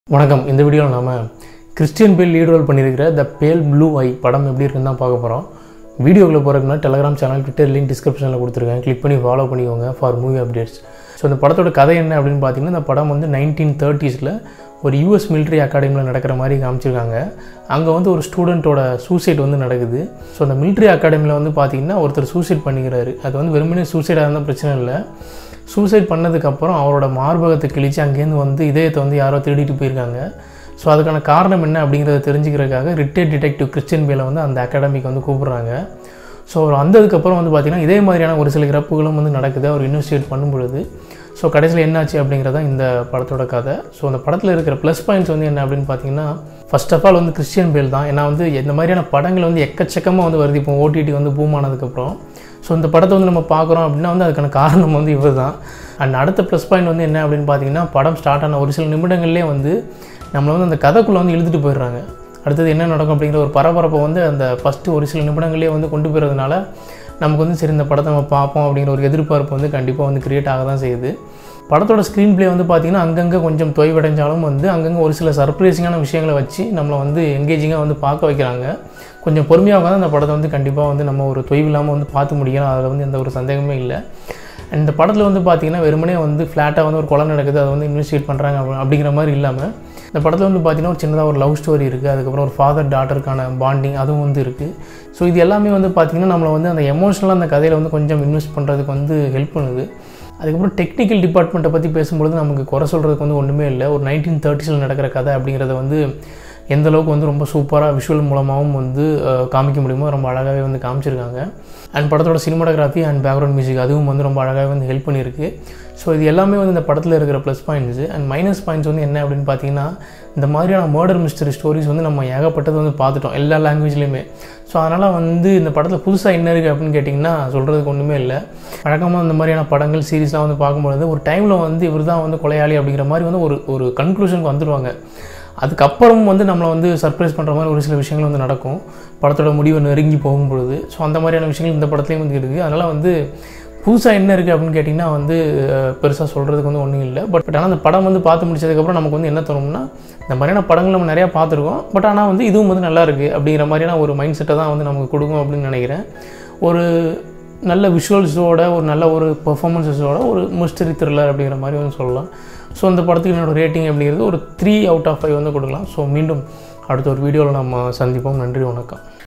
வணக்கம் இந்த வீடியோவில் நாம கிறிஸ்டியன் பேல் லீட் ரோல் பண்ணியிருக்கிற த பேல் ப்ளூ ஐ படம் எப்படி இருக்குன்னு தான் பார்க்க போகிறோம் வீடியோக்குள்ளே போகிறதுக்கு முன்னாடி டெலகிராம் சேனல் ட்விட்டர் லிங்க் டிஸ்கிரிப்ஷனில் கொடுத்துருக்கேன் கிளிக் பண்ணி ஃபாலோ பண்ணிக்கோங்க ஃபார் மூவி அப்டேட்ஸ் ஸோ இந்த படத்தோட கதை என்ன அப்படின்னு பார்த்தீங்கன்னா இந்த படம் வந்து நைன்டீன் தேர்ட்டிஸில் ஒரு யூஎஸ் military அகாடமியில் நடக்கிற மாதிரி காமிச்சிருக்காங்க அங்கே வந்து ஒரு ஸ்டூடெண்ட்டோட சூசைட் வந்து நடக்குது ஸோ அந்த military அகாடமியில் வந்து பார்த்தீங்கன்னா ஒருத்தர் சூசைட் பண்ணிக்கிறாரு அது வந்து வெறுமனே சூசைடாக இருந்தால் பிரச்சனை இல்லை சூசைட் பண்ணதுக்கப்புறம் அவரோட மார்பகத்தை கிழிச்சு அங்கேருந்து வந்து இதயத்தை வந்து யாரோ திருடிட்டு போயிருக்காங்க ஸோ அதுக்கான காரணம் என்ன அப்படிங்கிறத தெரிஞ்சுக்கிறதுக்காக ரிட்டையர்ட் டிடெக்டிவ் கிறிஸ்டியன் பேலை வந்து அந்த அகாடமிக்கு வந்து கூப்பிட்றாங்க ஸோ அவர் வந்ததுக்கப்புறம் வந்து பார்த்திங்கன்னா இதே மாதிரியான ஒரு சில இறப்புகளும் வந்து நடக்குது அவர் இன்வெஸ்டிகேட் பண்ணும் பொழுது ஸோ கடைசியில் என்னாச்சு அப்படிங்கிறத இந்த படத்தோட கதை ஸோ அந்த படத்தில் இருக்கிற ப்ளஸ் பாயிண்ட்ஸ் வந்து என்ன அப்படின்னு பார்த்தீங்கன்னா ஃபர்ஸ்ட் ஆஃப் ஆல் வந்து கிறிஸ்டியன் பேல் தான் ஏன்னா வந்து இந்த மாதிரியான படங்கள் வந்து எக்கச்சக்கமாக வந்து வருது இப்போ ஓடிடி வந்து பூம் ஆனதுக்கப்புறம் ஸோ இந்த படத்தை வந்து நம்ம பார்க்குறோம் அப்படின்னா வந்து அதுக்கான காரணம் வந்து இவர் தான் அண்ட் அடுத்த ப்ளஸ் பாயிண்ட் வந்து என்ன அப்படின்னு பார்த்தீங்கன்னா படம் ஸ்டார்ட் ஆன ஒரு சில நிமிடங்கள்லேயே வந்து நம்மளை வந்து அந்த கதைக்குள்ளே வந்து இழுத்துட்டு போயிடுறாங்க அடுத்தது என்ன நடக்கும் அப்படிங்கிற ஒரு பரபரப்பை வந்து அந்த ஃபஸ்ட்டு ஒரு சில நிமிடங்கள்லேயே வந்து கொண்டு போகிறதுனால நமக்கு வந்து சரி இந்த படத்தை நம்ம பார்ப்போம் அப்படிங்கிற ஒரு எதிர்பார்ப்பு வந்து கண்டிப்பாக வந்து கிரியேட் ஆக தான் செய்யுது படத்தோட ஸ்க்ரீன் ப்ளே வந்து பார்த்திங்கன்னா அங்கங்கே கொஞ்சம் தொய்வடைஞ்சாலும் வந்து அங்கங்கே ஒரு சில சர்ப்ரைசிங்கான விஷயங்களை வச்சு நம்மளை வந்து எங்கேஜிங்காக வந்து பார்க்க வைக்கிறாங்க கொஞ்சம் பொறுமையாக உட்காந்து அந்த படத்தை வந்து கண்டிப்பாக வந்து நம்ம ஒரு தொய்வு இல்லாமல் வந்து பார்த்து முடியலாம் அதில் வந்து எந்த ஒரு சந்தேகமே இல்லை And இந்த படத்தில் வந்து பார்த்திங்கன்னா வெறுமனே வந்து ஃப்ளாட்டாக வந்து ஒரு கொலை நடக்குது அதை வந்து இன்வெஸ்டிகேட் பண்ணுறாங்க அப்படிங்கிற மாதிரி இல்லாமல் இந்த படத்தில் வந்து பார்த்திங்கன்னா ஒரு சின்னதாக ஒரு லவ் ஸ்டோரி இருக்குது அதுக்கப்புறம் ஒரு ஃபாதர் டாட்டருக்கான பாண்டிங் அதுவும் வந்து இருக்குது ஸோ இது எல்லாமே வந்து பார்த்திங்கன்னா நம்மளை வந்து அந்த எமோஷனலாக அந்த கதையில் வந்து கொஞ்சம் இன்வெஸ்ட் பண்ணுறதுக்கு வந்து ஹெல்ப் பண்ணுது அதுக்கப்புறம் டெக்னிக்கல் டிபார்ட்மெண்ட்டை பற்றி பேசும்பொழுது நமக்கு குறை சொல்கிறதுக்கு வந்து ஒன்றுமே இல்லை ஒரு நைன்டீன் தேர்ட்டிஸில் நடக்கிற கதை அப்படிங்கிறத வந்து எந்த அளவுக்கு வந்து ரொம்ப சூப்பராக விஷுவல் மூலமாகவும் வந்து அஹ், காமிக்க முடியுமோ ரொம்ப அழகாகவே வந்து காமிச்சிருக்காங்க அண்ட் படத்தோட சினிமாட்டோகிராஃபி அண்ட் பேக்ரவுண்ட் மியூசிக் அதுவும் வந்து ரொம்ப அழகாகவே வந்து ஹெல்ப் பண்ணியிருக்கு ஸோ இது எல்லாமே வந்து இந்த படத்தில் இருக்கிற plus points and minus points வந்து என்ன அப்படின்னு பார்த்தீங்கன்னா இந்த மாதிரியான மர்டர் மிஸ்டரி ஸ்டோரிஸ் வந்து நம்ம ஏகப்பட்டது வந்து பார்த்துட்டோம் எல்லா லாங்குவேஜ்லேயுமே ஸோ அதனால் வந்து இந்த படத்தில் புதுசாக என்ன இருக்குது அப்படின்னு கேட்டிங்கன்னா சொல்கிறதுக்கு ஒன்றுமே இல்லை வழக்கமாக இந்த மாதிரியான படங்கள் சீரிஸ்லாம் வந்து பார்க்கும்பொழுது ஒரு டைமில் வந்து இவர் தான் வந்து கொலையாளி அப்படிங்கிற மாதிரி வந்து ஒரு ஒரு கன்க்ளூஷனுக்கு வந்துடுவாங்க அதுக்கப்புறம் வந்து நம்மளை வந்து சர்ப்ரைஸ் பண்ணுற மாதிரி ஒரு சில விஷயங்கள் வந்து நடக்கும் படத்தோட முடிவை நெருங்கி போகும்பொழுது ஸோ அந்த மாதிரியான விஷயங்கள் இந்த படத்துலேயும் வந்து இருக்குது அதனால் வந்து புதுசாக என்ன இருக்குது அப்படின்னு கேட்டிங்கன்னா வந்து பெருசாக சொல்கிறதுக்கு வந்து ஒன்றும் இல்லை பட் பட் ஆனால் அந்த படம் வந்து பார்த்து முடிச்சதுக்கப்புறம் நமக்கு வந்து என்ன தோணும்னா இந்த மாதிரியான படங்கள் நம்ம நிறையா பார்த்துருக்கோம் பட் ஆனால் வந்து இதுவும் வந்து நல்லா இருக்குது அப்படிங்கிற மாதிரியான ஒரு மைண்ட் செட்டை தான் வந்து நமக்கு கொடுக்கும் அப்படின்னு நினைக்கிறேன் ஒரு நல்ல விஷுவல்ஸோட ஒரு நல்ல ஒரு பெர்ஃபார்மன்ஸஸோட ஒரு மிஸ்டரி த்ரில்லர் அப்படிங்கிற மாதிரி வந்து சொல்லலாம் ஸோ அந்த படத்துக்கு என்னோட ரேட்டிங் அப்படிங்கிறது ஒரு த்ரீ அவுட் ஆஃப் ஃபைவ் வந்து கொடுக்கலாம் ஸோ மீண்டும் அடுத்த ஒரு வீடியோவில் நம்ம சந்திப்போம் நன்றி வணக்கம்